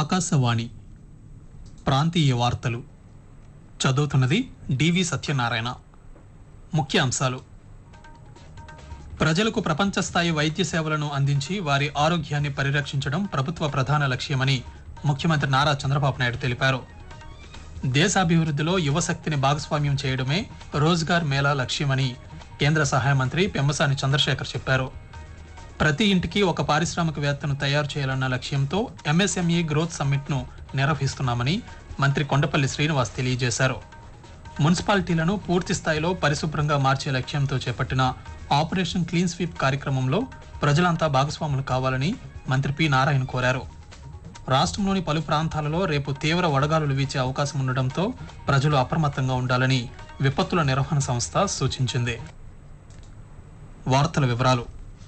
ఆకాశవాణి ప్రాంతీయ వార్తలు చదువుతున్నది డివి సత్యనారాయణ ముఖ్య అంశాలు ప్రజలకు ప్రపంచ స్థాయి వైద్య సేవలను అందించి వారి ఆరోగ్యాన్ని పరిరక్షించడం ప్రభుత్వ ప్రధాన లక్ష్యమని ముఖ్యమంత్రి నారా చంద్రబాబు నాయుడు తెలిపారు దేశాభివృద్ధిలో యువశక్తిని భాగస్వామ్యం చేయడమే రోజ్గార్ మేళా లక్ష్యమని కేంద్ర సహాయ మంత్రి పెమ్మసాని చంద్రశేఖర్ చెప్పారు ప్రతి ఇంటికి ఒక పారిశ్రామికవేత్తను తయారు చేయాలన్న లక్ష్యంతో ఎంఎస్ఎంఈ గ్రోత్ సమ్మిట్ను నిర్వహిస్తున్నామని మంత్రి కొండపల్లి శ్రీనివాస్ తెలియజేశారు మున్సిపాలిటీలను పూర్తి స్థాయిలో పరిశుభ్రంగా మార్చే లక్ష్యంతో చేపట్టిన ఆపరేషన్ క్లీన్ స్వీప్ కార్యక్రమంలో ప్రజలంతా భాగస్వాములు కావాలని మంత్రి పి నారాయణ కోరారు రాష్ట్రంలోని పలు ప్రాంతాలలో రేపు తీవ్ర వడగాలులు వీచే అవకాశం ఉండడంతో ప్రజలు అప్రమత్తంగా ఉండాలని విపత్తుల నిర్వహణ సంస్థ సూచించింది వార్తల వివరాలు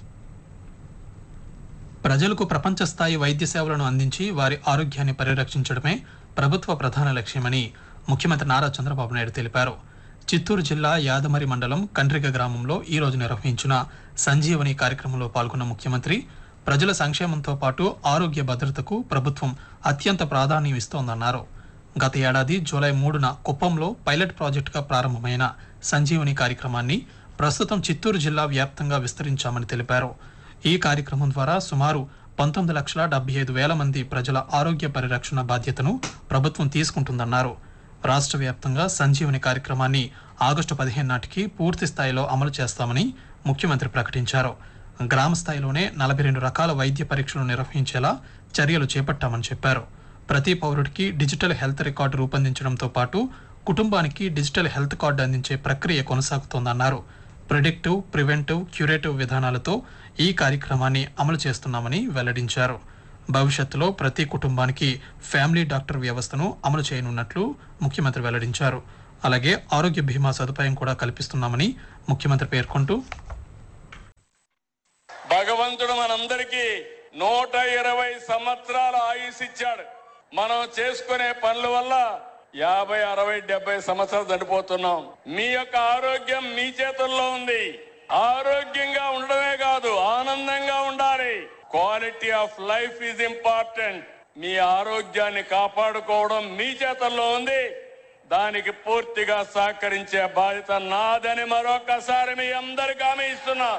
ప్రజలకు ప్రపంచ స్థాయి వైద్య సేవలను అందించి వారి ఆరోగ్యాన్ని పరిరక్షించడమే ప్రభుత్వ ప్రధాన లక్ష్యమని ముఖ్యమంత్రి నారా చంద్రబాబు నాయుడు తెలిపారు చిత్తూరు జిల్లా యాదమరి మండలం కండ్రిగ గ్రామంలో ఈ రోజు నిర్వహించిన సంజీవని కార్యక్రమంలో పాల్గొన్న ముఖ్యమంత్రి ప్రజల సంక్షేమంతో పాటు ఆరోగ్య భద్రతకు ప్రభుత్వం అత్యంత ప్రాధాన్యం ఇస్తోందన్నారు గత ఏడాది జూలై మూడున కుప్పంలో పైలట్ ప్రాజెక్టుగా ప్రారంభమైన సంజీవని కార్యక్రమాన్ని ప్రస్తుతం చిత్తూరు జిల్లా వ్యాప్తంగా విస్తరించామని తెలిపారు ఈ కార్యక్రమం ద్వారా సుమారు పంతొమ్మిది లక్షల డెబ్బై ఐదు వేల మంది ప్రజల ఆరోగ్య పరిరక్షణ బాధ్యతను ప్రభుత్వం తీసుకుంటుందన్నారు రాష్ట్ర వ్యాప్తంగా సంజీవని కార్యక్రమాన్ని ఆగస్టు పదిహేను నాటికి పూర్తి స్థాయిలో అమలు చేస్తామని ముఖ్యమంత్రి ప్రకటించారు గ్రామ స్థాయిలోనే నలభై రెండు రకాల వైద్య పరీక్షలు నిర్వహించేలా చర్యలు చేపట్టామని చెప్పారు ప్రతి పౌరుడికి డిజిటల్ హెల్త్ రికార్డు రూపొందించడంతో పాటు కుటుంబానికి డిజిటల్ హెల్త్ కార్డు అందించే ప్రక్రియ కొనసాగుతోందన్నారు ప్రిడిక్టివ్ ప్రివెంటివ్ క్యూరేటివ్ విధానాలతో ఈ కార్యక్రమాన్ని అమలు చేస్తున్నామని వెల్లడించారు భవిష్యత్తులో ప్రతి కుటుంబానికి ఫ్యామిలీ డాక్టర్ వ్యవస్థను అమలు చేయనున్నట్లు ముఖ్యమంత్రి వెల్లడించారు అలాగే ఆరోగ్య బీమా సదుపాయం కూడా కల్పిస్తున్నామని ముఖ్యమంత్రి పేర్కొంటూ భగవంతుడు మనందరికీ నూట ఇరవై సంవత్సరాల ఆయుష్ ఇచ్చాడు మనం చేసుకునే పనుల వల్ల యాభై అరవై డెబ్బై సంవత్సరాలు చనిపోతున్నాం మీ యొక్క ఆరోగ్యం మీ చేతుల్లో ఉంది ఆరోగ్యంగా ఉండడమే కాదు ఆనందంగా ఉండాలి quality of life is important మీ ఆరోగ్యాన్ని కాపాడుకోవడం మీ చేతుల్లో ఉంది దానికి పూర్తిగా సహకరించే బాధ్యత నాదని మరొకసారి మీ అందరికీ హామీ ఇస్తున్నా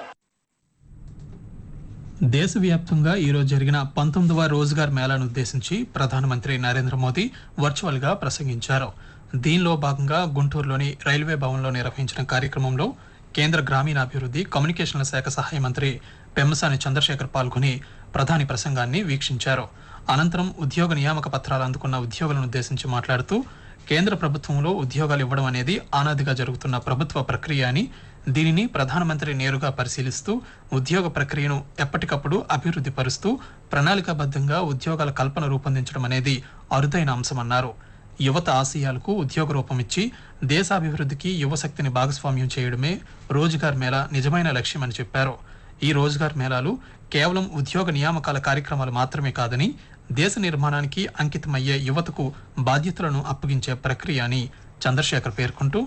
దేశవ్యాప్తంగా ఈరోజు జరిగిన పంతొమ్మిదవ రోజ్గార్ మేళాను ఉద్దేశించి ప్రధానమంత్రి నరేంద్ర మోదీ వర్చువల్ గా ప్రసంగించారు దీనిలో భాగంగా గుంటూరులోని రైల్వే భవన్లో నిర్వహించిన కార్యక్రమంలో కేంద్ర గ్రామీణాభివృద్ధి కమ్యూనికేషన్ల శాఖ సహాయ మంత్రి పెమ్మసాని చంద్రశేఖర్ పాల్గొని ప్రధాని ప్రసంగాన్ని వీక్షించారు అనంతరం ఉద్యోగ నియామక పత్రాలు అందుకున్న ఉద్యోగులను ఉద్దేశించి మాట్లాడుతూ కేంద్ర ప్రభుత్వంలో ఉద్యోగాలు ఇవ్వడం అనేది ఆనాదిగా జరుగుతున్న ప్రభుత్వ ప్రక్రియ అని దీనిని ప్రధానమంత్రి నేరుగా పరిశీలిస్తూ ఉద్యోగ ప్రక్రియను ఎప్పటికప్పుడు అభివృద్ధి పరుస్తూ ప్రణాళికాబద్ధంగా ఉద్యోగాల కల్పన రూపొందించడం అనేది అరుదైన అంశమన్నారు యువత ఆశయాలకు ఉద్యోగ రూపమిచ్చి దేశాభివృద్ధికి యువశక్తిని భాగస్వామ్యం చేయడమే రోజ్గార్ మేళా నిజమైన లక్ష్యమని చెప్పారు ఈ రోజ్గార్ మేళాలు కేవలం ఉద్యోగ నియామకాల కార్యక్రమాలు మాత్రమే కాదని దేశ నిర్మాణానికి అంకితమయ్యే యువతకు బాధ్యతలను అప్పగించే ప్రక్రియ అని చంద్రశేఖర్ పేర్కొంటూ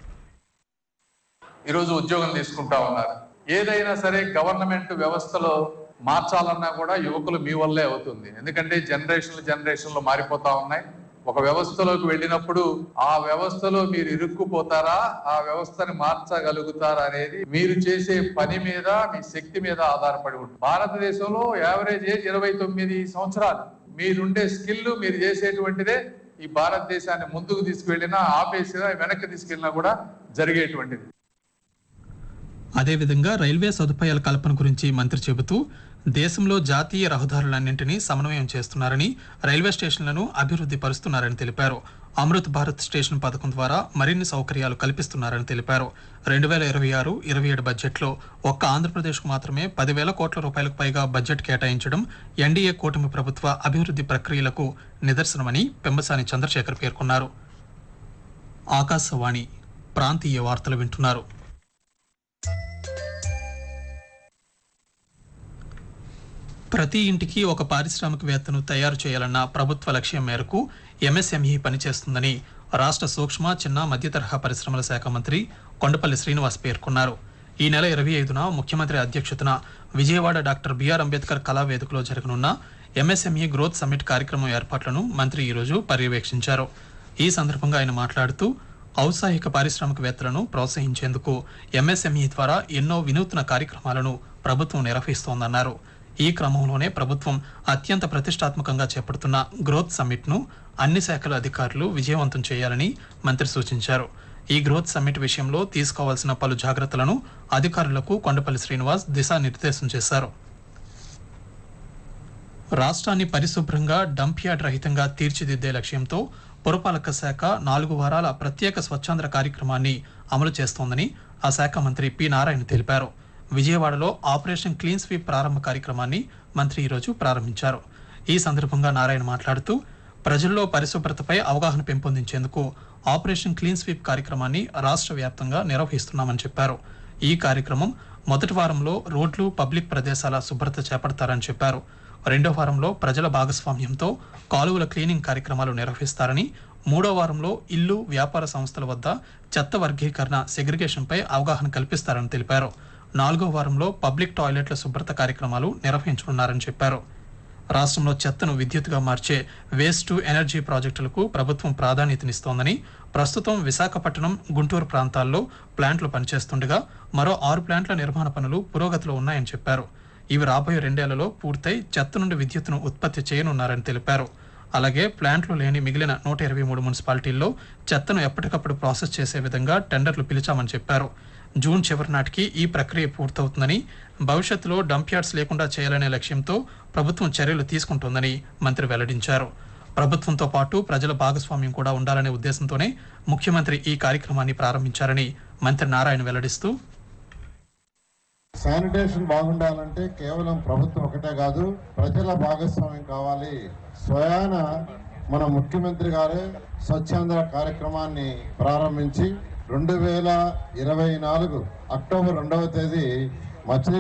ఈరోజు ఉద్యోగం తీసుకుంటా ఉన్నారు ఏదైనా సరే గవర్నమెంట్ వ్యవస్థలో మార్చాలన్నా కూడా యువకులు మీ వల్లే అవుతుంది ఎందుకంటే జనరేషన్లు జనరేషన్లు మారిపోతా ఉన్నాయి ఒక వ్యవస్థలోకి వెళ్ళినప్పుడు ఆ వ్యవస్థలో మీరు ఇరుక్కుపోతారా ఆ వ్యవస్థని మార్చగలుగుతారా అనేది మీరు చేసే పని మీద మీ శక్తి మీద ఆధారపడి ఉంటుంది భారతదేశంలో యావరేజ్ ఏజ్ ఇరవై తొమ్మిది సంవత్సరాలు మీరుండే స్కిల్ మీరు చేసేటువంటిదే ఈ భారతదేశాన్ని ముందుకు తీసుకువెళ్ళినా ఆపేసినా వెనక్కి తీసుకెళ్ళినా కూడా జరిగేటువంటిది అదేవిధంగా రైల్వే సదుపాయాల కల్పన గురించి మంత్రి చెబుతూ దేశంలో జాతీయ రహదారులన్నింటినీ సమన్వయం చేస్తున్నారని రైల్వే స్టేషన్లను అభివృద్ధి పరుస్తున్నారని తెలిపారు అమృత్ భారత్ స్టేషన్ పథకం ద్వారా మరిన్ని సౌకర్యాలు కల్పిస్తున్నారని తెలిపారు రెండు వేల ఇరవై ఆరు ఇరవై ఏడు బడ్జెట్లో ఒక్క ఆంధ్రప్రదేశ్కు మాత్రమే పదివేల కోట్ల రూపాయలకు పైగా బడ్జెట్ కేటాయించడం ఎన్డీఏ కూటమి ప్రభుత్వ అభివృద్ధి ప్రక్రియలకు నిదర్శనమని పెమ్మసాని చంద్రశేఖర్ పేర్కొన్నారు ఆకాశవాణి ప్రాంతీయ వార్తలు వింటున్నారు ప్రతి ఇంటికి ఒక పారిశ్రామికవేత్తను తయారు చేయాలన్న ప్రభుత్వ లక్ష్యం మేరకు ఎంఎస్ఎంఈ పనిచేస్తుందని రాష్ట్ర సూక్ష్మ చిన్న మధ్యతరహా పరిశ్రమల శాఖ మంత్రి కొండపల్లి శ్రీనివాస్ పేర్కొన్నారు ఈ నెల ఇరవై ఐదున ముఖ్యమంత్రి అధ్యక్షతన విజయవాడ డాక్టర్ బిఆర్ అంబేద్కర్ కళావేదికలో జరగనున్న ఎంఎస్ఎంఈ గ్రోత్ సమ్మిట్ కార్యక్రమం ఏర్పాట్లను మంత్రి ఈరోజు పర్యవేక్షించారు ఈ సందర్భంగా ఆయన మాట్లాడుతూ ఔత్సాహిక పారిశ్రామికవేత్తలను ప్రోత్సహించేందుకు ఎంఎస్ఎంఈ ద్వారా ఎన్నో వినూత్న కార్యక్రమాలను ప్రభుత్వం నిర్వహిస్తోందన్నారు ఈ క్రమంలోనే ప్రభుత్వం అత్యంత ప్రతిష్టాత్మకంగా చేపడుతున్న గ్రోత్ సమ్మిట్ను అన్ని శాఖల అధికారులు విజయవంతం చేయాలని మంత్రి సూచించారు ఈ గ్రోత్ సమ్మిట్ విషయంలో తీసుకోవాల్సిన పలు జాగ్రత్తలను అధికారులకు కొండపల్లి శ్రీనివాస్ దిశానిర్దేశం చేశారు రాష్ట్రాన్ని పరిశుభ్రంగా డంప్ యార్డ్ రహితంగా తీర్చిదిద్దే లక్ష్యంతో పురపాలక శాఖ నాలుగు వారాల ప్రత్యేక స్వచ్ఛాంధ్ర కార్యక్రమాన్ని అమలు చేస్తోందని ఆ శాఖ మంత్రి పి నారాయణ తెలిపారు విజయవాడలో ఆపరేషన్ క్లీన్ స్వీప్ ప్రారంభ కార్యక్రమాన్ని మంత్రి ఈరోజు ప్రారంభించారు ఈ సందర్భంగా నారాయణ మాట్లాడుతూ ప్రజల్లో పరిశుభ్రతపై అవగాహన పెంపొందించేందుకు ఆపరేషన్ క్లీన్ స్వీప్ కార్యక్రమాన్ని రాష్ట్ర వ్యాప్తంగా నిర్వహిస్తున్నామని చెప్పారు ఈ కార్యక్రమం మొదటి వారంలో రోడ్లు పబ్లిక్ ప్రదేశాల శుభ్రత చేపడతారని చెప్పారు రెండో వారంలో ప్రజల భాగస్వామ్యంతో కాలువల క్లీనింగ్ కార్యక్రమాలు నిర్వహిస్తారని మూడో వారంలో ఇల్లు వ్యాపార సంస్థల వద్ద చెత్త వర్గీకరణ సెగ్రిగేషన్పై అవగాహన కల్పిస్తారని తెలిపారు నాలుగో వారంలో పబ్లిక్ టాయిలెట్ల శుభ్రత కార్యక్రమాలు నిర్వహించనున్నారని చెప్పారు రాష్ట్రంలో చెత్తను విద్యుత్తుగా మార్చే వేస్ట్ టు ఎనర్జీ ప్రాజెక్టులకు ప్రభుత్వం ప్రాధాన్యతనిస్తోందని ప్రస్తుతం విశాఖపట్నం గుంటూరు ప్రాంతాల్లో ప్లాంట్లు పనిచేస్తుండగా మరో ఆరు ప్లాంట్ల నిర్మాణ పనులు పురోగతిలో ఉన్నాయని చెప్పారు ఇవి రాబోయే రెండేళ్లలో పూర్తయి చెత్త నుండి విద్యుత్తును ఉత్పత్తి చేయనున్నారని తెలిపారు అలాగే ప్లాంట్లు లేని మిగిలిన నూట ఇరవై మూడు మున్సిపాలిటీల్లో చెత్తను ఎప్పటికప్పుడు ప్రాసెస్ చేసే విధంగా టెండర్లు పిలిచామని చెప్పారు జూన్ చివరి నాటికి ఈ ప్రక్రియ పూర్తవుతుందని భవిష్యత్తులో డంప్ యార్డ్స్ లేకుండా చేయాలనే లక్ష్యంతో ప్రభుత్వం చర్యలు తీసుకుంటోందని మంత్రి వెల్లడించారు ప్రభుత్వంతో పాటు ప్రజల భాగస్వామ్యం కూడా ఉండాలనే ఉద్దేశంతోనే ముఖ్యమంత్రి ఈ కార్యక్రమాన్ని ప్రారంభించారని మంత్రి నారాయణ వెల్లడిస్తూ శానిటేషన్ బాగుండాలంటే కేవలం ప్రభుత్వం ఒకటే కాదు ప్రజల భాగస్వామ్యం కావాలి స్వయాన మన ముఖ్యమంత్రి గారే స్వచ్ఛాంధ్ర కార్యక్రమాన్ని ప్రారంభించి రెండు వేల ఇరవై నాలుగు అక్టోబర్ రెండవ తేదీ మచిలీ